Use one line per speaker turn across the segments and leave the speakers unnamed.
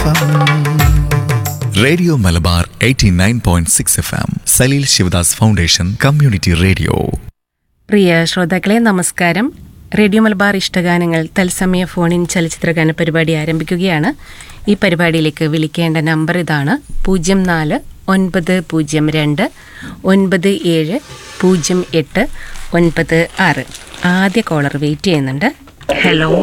Radio Malabar 89.6 F M Saleel Sivadas foundation community radio
പ്രിയ ശ്രോതാക്കളെ നമസ്കാരം റേഡിയോ മലബാർ ഇഷ്ടഗാനങ്ങൾ തത്സമയ ഫോണിൻ ചലച്ചിത്രഗാന പരിപാടി ആരംഭിക്കുകയാണ് ഈ പരിപാടിയിലേക്ക് വിളിക്കേണ്ട നമ്പർ ഇതാണ് പൂജ്യം നാല് ഒൻപത് പൂജ്യം രണ്ട് ഒൻപത് ഏഴ് പൂജ്യം എട്ട് ഒൻപത് ആറ് ആദ്യ കോളർ വെയിറ്റ് ചെയ്യുന്നുണ്ട് ഹലോ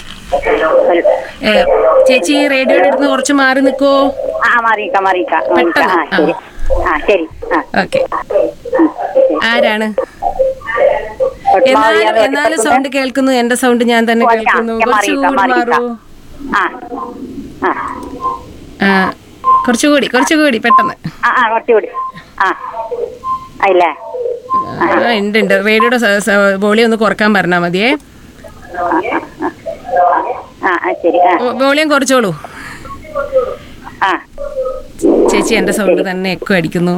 ഏ, ചേച്ചി റേഡിയോയുടെ അടുത്ത് കുറച്ച് മാറി നിൽക്കുമോ
ആ മാറിയിക്കാം മാറിയിക്കാം
പെട്ടെന്ന്,
ആ ശരി ആ ശരി ആ
ഓക്കെ ആരാണ്
പത്മാവതി
എന്നാലും
ആണ്
എന്നാലും
വെട്ടിപ്പുറത്ത്.
സൗണ്ട് കേൾക്കുന്നു എന്റെ സൗണ്ട് ഞാൻ തന്നെ
കുറയ്ക്കാം,
കേൾക്കുന്നു
ഞാൻ
കുറച്ചുകൂടി
മാറിയിക്കാം,
മാറൂ
ആ ആ
ആ, കുറച്ചുകൂടി കുറച്ചുകൂടി പെട്ടെന്ന്
ആ ആ കുറച്ചുകൂടി ആ ആയില്ലേ
ആ, ഉണ്ട് ഉണ്ട് റേഡിയോയുടെ വോളിയം ഒന്ന് കുറക്കാൻ പറഞ്ഞാൽ മതിയേ
ആ ആ ശരി ആ
വോളിയം കുറച്ചോളൂ
ആ
ചേച്ചി എന്റെ സൗണ്ട് തന്നെ എക്കോ അടിക്കുന്നു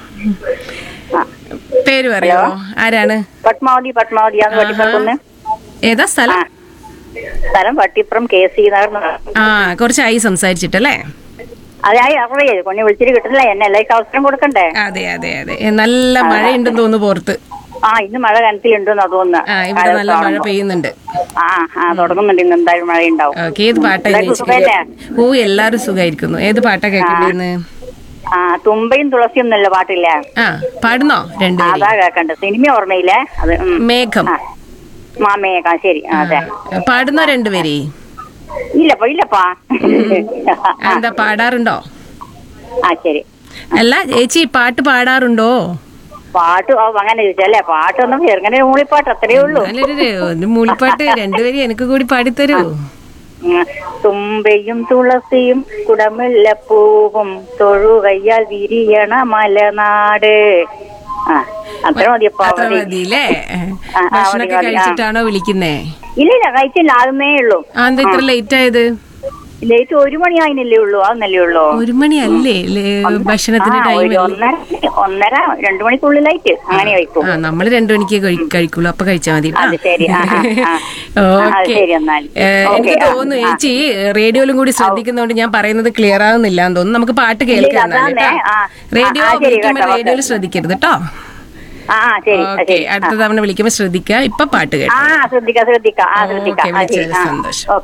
പേര് പറയോ ആരാണ്
പത്മാവതി പത്മാവതിയാന്ന് വെട്ടിപ്പുറത്തുനിന്ന്
ഏതാ
ആ
സ്ഥലം
സ്ഥലം വട്ടിപ്പുറം കെ സി നഗർ
ആ കുറച്ചായി സംസാരിച്ചിട്ടല്ലേ
അതായി അറിയേ കൊഞ്ഞ് വിളിച്ചിട്ട് കിട്ടില്ല എന്നെ എല്ലാവർക്കും അവസരം കൊടുക്കണ്ടേ
അതെ അതെ അതെ ഏ, നല്ല മഴയുണ്ടെന്ന് തോന്നുന്നു പുറത്ത്
ആ ഇന്ന് മഴ കനത്തിലുണ്ടെന്നാ
ആ
തോന്നുന്നു
ഇവിടെ നല്ല മഴ പെയ്യുന്നുണ്ട്
ആ ആ തുടങ്ങുന്നുണ്ട് ഇന്ന് എന്തായാലും മഴ ഉണ്ടാവും
ഓക്കെ ഏത് പാട്ടാ
എല്ലാവർക്കും
ചേച്ചി
സുഖല്ലേ?
ഓ എല്ലാരും സുഖായിരിക്കുന്നു ഏത് പാട്ടാ കേൾക്കേണ്ടിന്ന്
ആ തുമ്പയും തുളസിയും എന്നല്ല പാട്ടില്ലേ
ആ പാടുന്നോ രണ്ടുപേരും
അതാ കേക്കണ്ട സിനിമ ഓർമ്മയില്ലേ അത് ഉം.
മേഘം
ആ മാമയേക്കാ ശരി ആ, അതെ
പാടുന്നോ രണ്ടുപേരെ
ഇല്ലപ്പാ ഇല്ലപ്പാ
എന്താ പാടാറുണ്ടോ
ആ ശരി
അല്ല ചേച്ചി പാട്ട് പാടാറുണ്ടോ
പാട്ട് ഓ, അങ്ങനെ ചോദിച്ചല്ലേ പാട്ടൊന്നും ചെറുങ്ങനെ മൂളിപ്പാട്ട് അത്രേ ഉള്ളൂ
നല്ലൊരു ഒരു മൂളിപ്പാട്ട് രണ്ടുപേരും എനിക്ക് കൂടി പാടിത്തരൂ
ഉം. തുമ്പയും തുളസിയും കുടമുല്ലപ്പൂവും തൊഴുകയ്യാൽ വിരിയണ മലനാട് ആ അത്ര മതിയപ്പാ
അത്ര
മതി
മതിയില്ലേ
ആ, ആ,
ഭക്ഷണമൊക്കെ
മതി, മതി, ആ.
കഴിച്ചിട്ടാണോ വിളിക്കുന്നേ
ഇല്ല ഇല്ല കഴിച്ചില്ല ആകുന്നേ ഉള്ളൂ
ആ എന്താ ഇത്ര ലേറ്റ് ആയത്
ലേറ്റ് ഒരു മണി ആയിനല്ലേ ഉള്ളൂ അതൊന്നല്ലേ ഉള്ളൂ
ഒരു മണി അല്ലേ ഭക്ഷണത്തിന്റെ
ആ,
ടൈം
ഒരു ഒന്നര ഒന്നര രണ്ടു മണിക്കുള്ളിലായിട്ട് അങ്ങനെ കഴിക്കും
ആ നമ്മള് രണ്ടു മണിക്ക് കഴി- കഴിക്കുള്ളൂ അപ്പൊ കഴിച്ചാ മതി
അത് ശരി ആ, ആ, ആ. ആ, അത് ശരി എന്നാൽ.
എനിക്ക്
ഓക്കേ, ആ,
തോന്നുന്നു
ആ.
ചേച്ചി റേഡിയോയിലും കൂടി ശ്രദ്ധിക്കുന്നതുകൊണ്ട് ഞാൻ പറയുന്നത് ക്ലിയർ ആവുന്നില്ല എന്ന് തോന്നുന്നു നമുക്ക് പാട്ട് കേൾക്കാം
ഇല്ല, അതാണേ. ആ,
റേഡിയോ
ആ, ശരി,
വിളിക്കുമ്പോൾ
കേട്ടോ,
റേഡിയോയിൽ
ഓക്കേ.
ശ്രദ്ധിക്കരുത് കേട്ടോ
ആ ആ, ശരി ആ,
ഓക്കെ
ശരി ആ.
അടുത്ത തവണ വിളിക്കുമ്പോൾ ശ്രദ്ധിക്കുക ഇപ്പൊ പാട്ട് കേട്ടോ
ആ ശ്രദ്ധിക്കാം ശ്രദ്ധിക്കാം ആ
ഓക്കേ,
ശ്രദ്ധിക്കാം ആ ശരി
വിളിച്ചതിൽ
ആ
സന്തോഷം.
ഓക്കെ